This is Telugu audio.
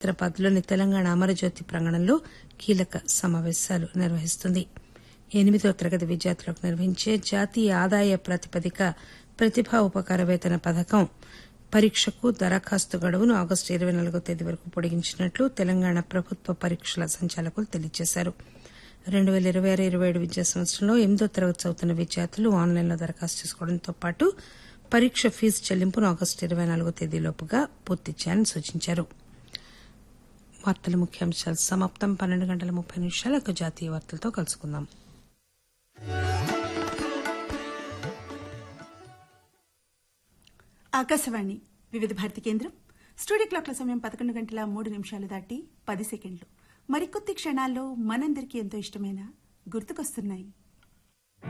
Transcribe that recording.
హైదరాబాద్లోని తెలంగాణ అమరజ్యోతి ప్రాంగణంలో కీలక సమావేశాలు నిర్వహిస్తుంది ఎనిమిదో తరగతి విద్యార్థులకు నిర్వహించే జాతీయ ఆదాయ ప్రాతిపదిక ప్రతిభా ఉపకార వేతన పథకం పరీక్షకు దరఖాస్తు గడువును ఆగస్టు ఇరవై నాలుగో తేదీ వరకు పొడిగించినట్లు తెలంగాణ ప్రభుత్వ పరీక్షల సంచాలకులు తెలియజేశారు రెండు పేల ఇరవై ఆరు ఇరవై ఏడు విద్యా సంవత్సరంలో ఎనిమిదో తరగతి చదువుతున్న విద్యార్థులు ఆన్లైన్లో దరఖాస్తు చేసుకోవడంతో పాటు పరీక్ష ఫీజు చెల్లింపును ఆగస్టు ఇరవై నాలుగో తేదీలోపుగా పూర్తి చేయాలని సూచించారు వార్తల ముఖ్యాంశాలు సమాప్తం పన్నెండు గంటల ముప్పై నిమిషాలకు జాతీయ వార్తలతో కలుసుకుందాం ఆకాశవాణి వివిధ భారతి కేంద్రం స్టూడియో క్లాక్ల సమయం పదకొండు గంటల మూడు నిమిషాలు దాటి పది సెకండ్లు మరికొద్ది క్షణాల్లో మనందరికీ ఎంతో ఇష్టమైన గుర్తుకొస్తున్నాయి